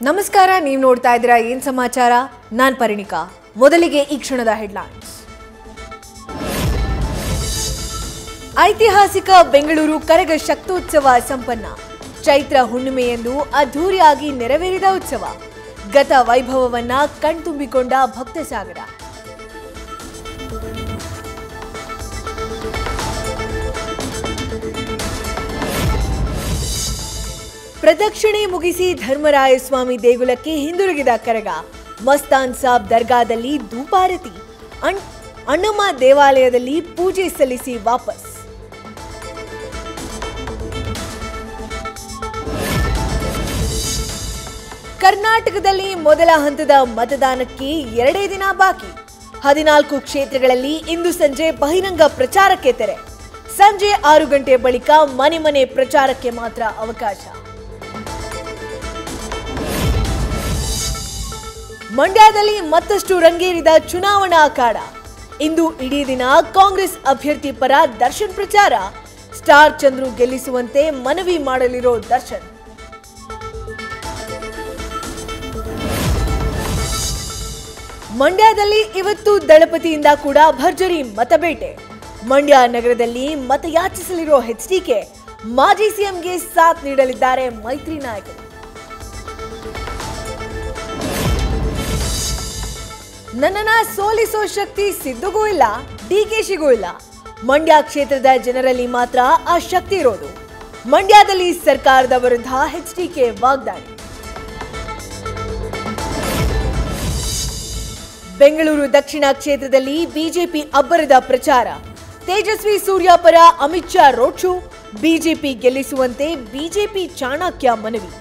ನಮಸ್ಕಾರ ನೀವು ನೋಡ್ತಾ ಇದ್ದೀರಾ ಏನ್ ಸಮಾಚಾರ ನಾನ್ ಪರಿಣಿಕಾ ಮೊದಲಿಗೆ ಈ ಕ್ಷಣದ ಹೆಡ್ಲೈನ್ಸ್ ಐತಿಹಾಸಿಕ ಬೆಂಗಳೂರು ಕರಗ ಶಕ್ತೋತ್ಸವ ಸಂಪನ್ನ ಚೈತ್ರ ಹುಣ್ಣಿಮೆಯಂದು ಅದ್ಧೂರಿಯಾಗಿ ನೆರವೇರಿದ ಉತ್ಸವ ಗತ ವೈಭವವನ್ನ ಕಣ್ತುಂಬಿಕೊಂಡ ಭಕ್ತ ಸಾಗರ ಪ್ರದಕ್ಷಿಣೆ ಮುಗಿಸಿ ಧರ್ಮರಾಯ ಸ್ವಾಮಿ ದೇಗುಲಕ್ಕೆ ಹಿಂದಿರುಗಿದ ಕರಗ ಮಸ್ತಾನ್ ಸಾಬ್ ದರ್ಗಾದಲ್ಲಿ ಧೂಪಾರತಿ ಅಣ್- ಅಣ್ಣಮ್ಮ ದೇವಾಲಯದಲ್ಲಿ ಪೂಜೆ ಸಲ್ಲಿಸಿ ವಾಪಸ್ ಕರ್ನಾಟಕದಲ್ಲಿ ಮೊದಲ ಹಂತದ ಮತದಾನಕ್ಕೆ ಎರಡೇ ದಿನ ಬಾಕಿ ಹದಿನಾಲ್ಕು ಕ್ಷೇತ್ರಗಳಲ್ಲಿ ಇಂದು ಸಂಜೆ ಬಹಿರಂಗ ಪ್ರಚಾರಕ್ಕೆ ತೆರೆ ಸಂಜೆ ಆರು ಗಂಟೆ ಬಳಿಕ ಮನೆ ಮನೆ ಪ್ರಚಾರಕ್ಕೆ ಮಾತ್ರ ಅವಕಾಶ ಮಂಡ್ಯದಲ್ಲಿ ಮತ್ತಷ್ಟು ರಂಗೇರಿದ ಚುನಾವಣಾ ಅಖಾಡ ಇಂದು ಇಡೀ ದಿನ ಕಾಂಗ್ರೆಸ್ ಅಭ್ಯರ್ಥಿ ಪರ ದರ್ಶನ್ ಪ್ರಚಾರ ಸ್ಟಾರ್ ಚಂದ್ರು ಗೆಲ್ಲಿಸುವಂತೆ ಮನವಿ ಮಾಡಲಿರೋ ದರ್ಶನ್ ಮಂಡ್ಯದಲ್ಲಿ ಇವತ್ತು ದಳಪತಿಯಿಂದ ಕೂಡ ಭರ್ಜರಿ ಮತಬೇಟೆ ಮಂಡ್ಯ ನಗರದಲ್ಲಿ ಮತಯಾಚಿಸಲಿರೋ ಎಚ್ಡಿಕೆ ಮಾಜಿ ಸಿಎಂಗೆ ಸಾಥ್ ನೀಡಲಿದ್ದಾರೆ ಮೈತ್ರಿ ನಾಯಕರು ನನ್ನನ್ನ ಸೋಲಿಸೋ ಶಕ್ತಿ ಸಿದ್ದುಗೂ ಇಲ್ಲ ಡಿಕೆಶಿಗೂ ಇಲ್ಲ ಮಂಡ್ಯ ಕ್ಷೇತ್ರದ ಜನರಲ್ಲಿ ಮಾತ್ರ ಆ ಶಕ್ತಿ ಇರೋದು ಮಂಡ್ಯದಲ್ಲಿ ಸರ್ಕಾರದ ವಿರುದ್ಧ ಎಚ್ಡಿಕೆ ವಾಗ್ದಾಳಿ ಬೆಂಗಳೂರು ದಕ್ಷಿಣ ಕ್ಷೇತ್ರದಲ್ಲಿ ಬಿಜೆಪಿ ಅಬ್ಬರದ ಪ್ರಚಾರ ತೇಜಸ್ವಿ ಸೂರ್ಯ ಪರ Amit Shah road show BJP ಗೆಲ್ಲಿಸುವಂತೆ ಬಿಜೆಪಿ ಚಾಣಕ್ಯ ಮನವಿ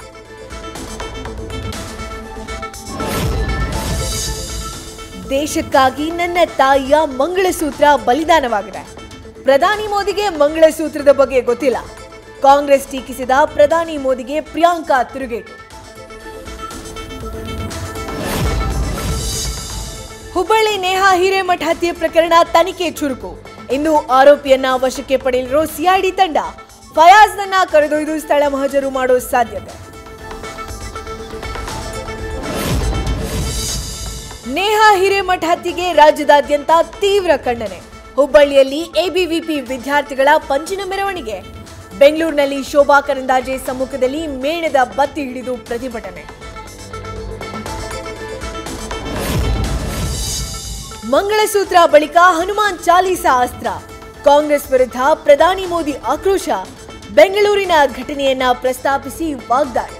ದೇಶಕ್ಕಾಗಿ ನನ್ನ ತಾಯಿಯ ಮಂಗಳಸೂತ್ರ ಬಲಿದಾನವಾಗಿದೆ ಪ್ರಧಾನಿ ಮೋದಿಗೆ ಮಂಗಳಸೂತ್ರದ ಬಗ್ಗೆ ಗೊತ್ತಿಲ್ಲ ಕಾಂಗ್ರೆಸ್ ಟೀಕಿಸಿದ ಪ್ರಧಾನಿ ಮೋದಿಗೆ ಪ್ರಿಯಾಂಕಾ ತಿರುಗೇಟು ಹುಬ್ಬಳ್ಳಿ ನೇಹಾ ಹಿರೇಮಠ ಹತ್ಯೆ ಪ್ರಕರಣ ತನಿಖೆ ಚುರುಕು ಇಂದು ಆರೋಪಿಯನ್ನ ವಶಕ್ಕೆ ಪಡೆಯಲಿರೋ ಸಿಐಡಿ ತಂಡ ಫಯಾಜ್ನನ್ನ ಕರೆದೊಯ್ದು ಸ್ಥಳ ಮಹಜರು ಮಾಡೋ ಸಾಧ್ಯತೆ ನೇಹಾ ಹಿರೇಮಠ ಹತ್ಯೆಗೆ ರಾಜ್ಯದಾದ್ಯಂತ ತೀವ್ರ ಖಂಡನೆ ಹುಬ್ಬಳ್ಳಿಯಲ್ಲಿ ಎಬಿವಿಪಿ ವಿದ್ಯಾರ್ಥಿಗಳ ಪಂಚಿನ ಮೆರವಣಿಗೆ ಬೆಂಗಳೂರಿನಲ್ಲಿ ಶೋಭಾ ಕರಂದಾಜೆ ಸಮ್ಮುಖದಲ್ಲಿ ಮೇಣದ ಬತ್ತಿ ಹಿಡಿದು ಪ್ರತಿಭಟನೆ ಮಂಗಳಸೂತ್ರ ಬಳಿಕ ಹನುಮಾನ್ ಚಾಲೀಸಾ ಅಸ್ತ್ರ ಕಾಂಗ್ರೆಸ್ ವಿರುದ್ಧ ಪ್ರಧಾನಿ ಮೋದಿ ಆಕ್ರೋಶ ಬೆಂಗಳೂರಿನ ಘಟನೆಯನ್ನ ಪ್ರಸ್ತಾಪಿಸಿ ವಾಗ್ದಾಳಿ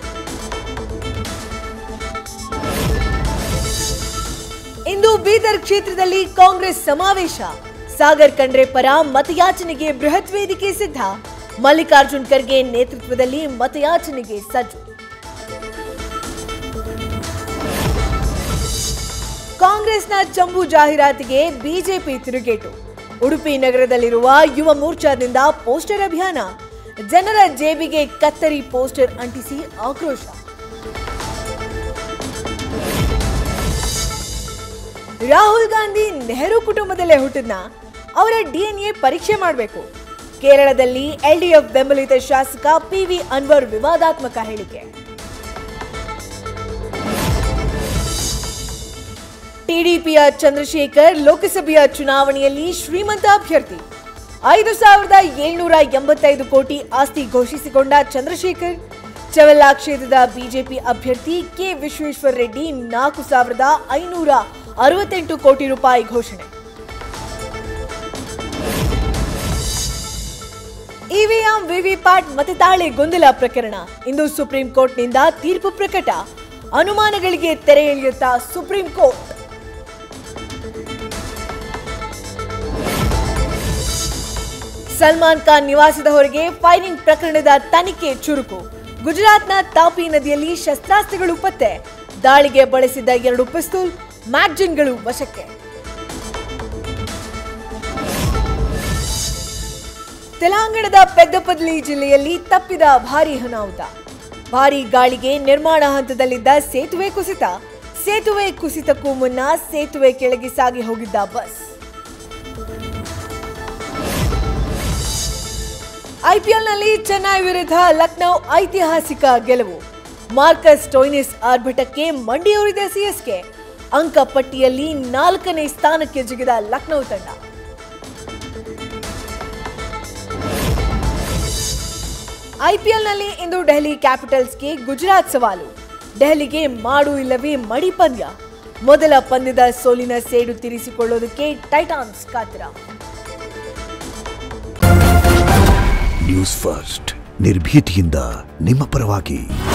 ಇಂದು ಬೀದರ್ ಕ್ಷೇತ್ರದಲ್ಲಿ ಕಾಂಗ್ರೆಸ್ ಸಮಾವೇಶ ಸಾಗರ್ ಖಂಡ್ರೆ ಪರ ಮತಯಾಚನೆಗೆ ಬೃಹತ್ ವೇದಿಕೆ ಸಿದ್ಧ ಮಲ್ಲಿಕಾರ್ಜುನ್ ಖರ್ಗೆ ನೇತೃತ್ವದಲ್ಲಿ ಮತಯಾಚನೆಗೆ ಸಜ್ಜು ಕಾಂಗ್ರೆಸ್ನ ಚಂಬು ಜಾಹೀರಾತಿಗೆ ಬಿಜೆಪಿ ತಿರುಗೇಟು ಉಡುಪಿ ನಗರದಲ್ಲಿರುವ ಯುವ ಮೋರ್ಚಾದಿಂದ ಪೋಸ್ಟರ್ ಅಭಿಯಾನ ಜನರ ಜೇಬಿಗೆ ಕತ್ತರಿ ಪೋಸ್ಟರ್ ಅಂಟಿಸಿ ಆಕ್ರೋಶ ರಾಹುಲ್ ಗಾಂಧಿ ನೆಹರು ಕುಟುಂಬದಲ್ಲೇ ಹುಟ್ಟಿದ್ನ ಅವರ ಡಿಎನ್ಎ ಪರೀಕ್ಷೆ ಮಾಡಬೇಕು ಕೇರಳದಲ್ಲಿ ಎಲ್ಡಿಎಫ್ ಬೆಂಬಲಿತ ಶಾಸಕ ಪಿವಿ ಅನ್ವರ್ ವಿವಾದಾತ್ಮಕ ಹೇಳಿಕೆ ಟಿಡಿಪಿಯ ಚಂದ್ರಶೇಖರ್ ಲೋಕಸಭೆಯ ಚುನಾವಣೆಯಲ್ಲಿ ಶ್ರೀಮಂತ ಅಭ್ಯರ್ಥಿ ಐದು ಸಾವಿರದ ಏಳ್ನೂರ ಎಂಬತ್ತೈದು ಕೋಟಿ ಆಸ್ತಿ ಘೋಷಿಸಿಕೊಂಡ ಚಂದ್ರಶೇಖರ್ ಚವೆಲ್ಲಾ ಕ್ಷೇತ್ರದ ಬಿಜೆಪಿ ಅಭ್ಯರ್ಥಿ ಕೆ ವಿಶ್ವೇಶ್ವರ ರೆಡ್ಡಿ ನಾಲ್ಕು ಸಾವಿರದ ಐನೂರ ಅರವತ್ತೆಂಟು ಕೋಟಿ ರೂಪಾಯಿ ಘೋಷಣೆ ಇವಿಎಂ ವಿವಿಪ್ಯಾಟ್ ಮತದಾಳಿ ಗೊಂದಲ ಪ್ರಕರಣ ಇಂದು ಸುಪ್ರೀಂ ಕೋರ್ಟ್ನಿಂದ ತೀರ್ಪು ಪ್ರಕಟ ಅನುಮಾನಗಳಿಗೆ ತೆರೆ ಎಳೆಯುತ್ತಾ ಸುಪ್ರೀಂ ಕೋರ್ಟ್ ಸಲ್ಮಾನ್ ಖಾನ್ ನಿವಾಸದ ಹೊರಗೆ ಫೈರಿಂಗ್ ಪ್ರಕರಣದ ತನಿಖೆ ಚುರುಕು ಗುಜರಾತ್ನ ತಾಪಿ ನದಿಯಲ್ಲಿ ಶಸ್ತ್ರಾಸ್ತ್ರಗಳು ಪತ್ತೆ ದಾಳಿಗೆ ಬಳಸಿದ್ದ ಎರಡು ಪಿಸ್ತೂಲ್ ಮ್ಯಾಗ್ಜಿನ್ಗಳು ವಶಕ್ಕೆ ತೆಲಂಗಾಣದ ಪೆದ್ದಪದಲಿ ಜಿಲ್ಲೆಯಲ್ಲಿ ತಪ್ಪಿದ ಭಾರೀ ಅನಾಹುತ ಭಾರೀ ಗಾಳಿಗೆ ನಿರ್ಮಾಣ ಹಂತದಲ್ಲಿದ್ದ ಸೇತುವೆ ಕುಸಿತ ಸೇತುವೆ ಕುಸಿತಕ್ಕೂ ಮುನ್ನ ಸೇತುವೆ ಕೆಳಗೆ ಸಾಗಿ ಹೋಗಿದ್ದ ಬಸ್ ಐಪಿಎಲ್ನಲ್ಲಿ ಚೆನ್ನೈ ವಿರುದ್ಧ ಲಕ್ನೌ ಐತಿಹಾಸಿಕ ಗೆಲುವು ಮಾರ್ಕಸ್ ಟೋಯ್ನಿಸ್ ಆರ್ಭಟಕ್ಕೆ ಮಂಡಿಯೂರಿದೆ ಸಿಎಸ್ಕೆ ಅಂಕ ಪಟ್ಟಿಯಲ್ಲಿ ನಾಲ್ಕನೇ ಸ್ಥಾನಕ್ಕೆ ಜಿಗಿದ ಲಕ್ನೋ ತಂಡ ಐಪಿಎಲ್ನಲ್ಲಿ ಇಂದು ಡೆಹಲಿ ಕ್ಯಾಪಿಟಲ್ಸ್ಗೆ ಗುಜರಾತ್ ಸವಾಲು ದೆಹಲಿಗೆ ಮಾಡು ಇಲ್ಲವೇ ಮಡಿ ಪಂದ್ಯ ಮೊದಲ ಪಂದ್ಯದ ಸೋಲಿನ ಸೇಡು ತೀರಿಸಿಕೊಳ್ಳೋದಕ್ಕೆ ಟೈಟಾನ್ಸ್ ಕಾತರ ನ್ಯೂಸ್ ಫಸ್ಟ್ ನಿರ್ಭೀತಿಯಿಂದ ನಿಮ್ಮ ಪರವಾಗಿ